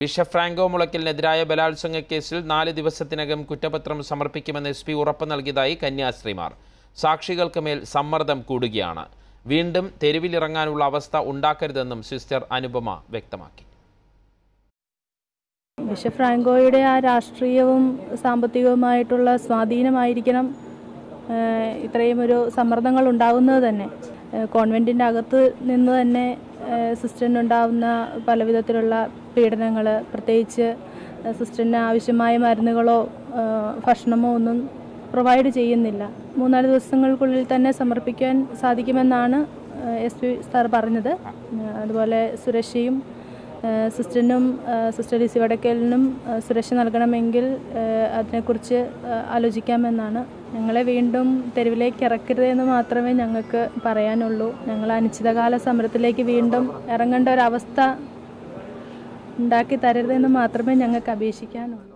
bishop Franco മുളയ്ക്കലിനെതിരായ ബലാത്സംഗ കേസിൽ നാല് ദിവസത്തിനകം കുറ്റപത്രം സമർപ്പിക്കുമെന്ന് എസ് പി ഉറപ്പ് നൽകിയതായി കന്യാസ്ത്രീമാർ സാക്ഷികൾക്ക് മേൽ സമ്മർദ്ദം കൂടുകയാണ് വീണ്ടും തെരുവിലിറങ്ങാനുള്ള അവസ്ഥ ഉണ്ടാക്കരുതെന്നും സിസ്റ്റർ അനുപമ വ്യക്തമാക്കി ബിഷപ്പ് ഫ്രാങ്കോയുടെ ആ രാഷ്ട്രീയവും സാമ്പത്തികവുമായിട്ടുള്ള സ്വാധീനമായിരിക്കണം ഏഹ്, ഇത്രയും ഒരു സമ്മർദ്ദങ്ങൾ ഉണ്ടാകുന്നത് തന്നെ ഏഹ്, കോൺവെൻറ്റിൻ്റെ അകത്ത് നിന്ന് തന്നെ ഏഹ്, സിസ്റ്ററിനുണ്ടാവുന്ന പല വിധത്തിലുള്ള പീഡനങ്ങൾ പ്രത്യേകിച്ച് ഏഹ്, സിസ്റ്ററിന് ആവശ്യമായ മരുന്നുകളോ ഏഹ്, ഭക്ഷണമോ ഒന്നും പ്രൊവൈഡ് ചെയ്യുന്നില്ല മൂന്നാല് ദിവസങ്ങൾക്കുള്ളിൽ തന്നെ സമർപ്പിക്കാൻ സാധിക്കുമെന്നാണ് എസ് പി സാർ പറഞ്ഞത് ഏഹ്, അതുപോലെ സുരക്ഷയും ഏഹ് സിസ്റ്ററിനും ഏഹ് സിസ്റ്റർ ലിസി വടക്കലിനും ഏഹ് സുരക്ഷ നൽകണമെങ്കിൽ ഏഹ് അതിനെക്കുറിച്ച് ഏഹ് ആലോചിക്കാമെന്നാണ് ഞങ്ങളെ വീണ്ടും തെരുവിലേക്ക് ഇറക്കരുതെന്ന് മാത്രമേ ഞങ്ങൾക്ക് പറയാനുള്ളൂ ഞങ്ങൾ അനിശ്ചിതകാല സമരത്തിലേക്ക് വീണ്ടും ഇറങ്ങേണ്ട ഒരവസ്ഥ ഉണ്ടാക്കി തരരുതെന്ന് മാത്രമേ ഞങ്ങൾക്ക് അപേക്ഷിക്കാനുള്ളൂ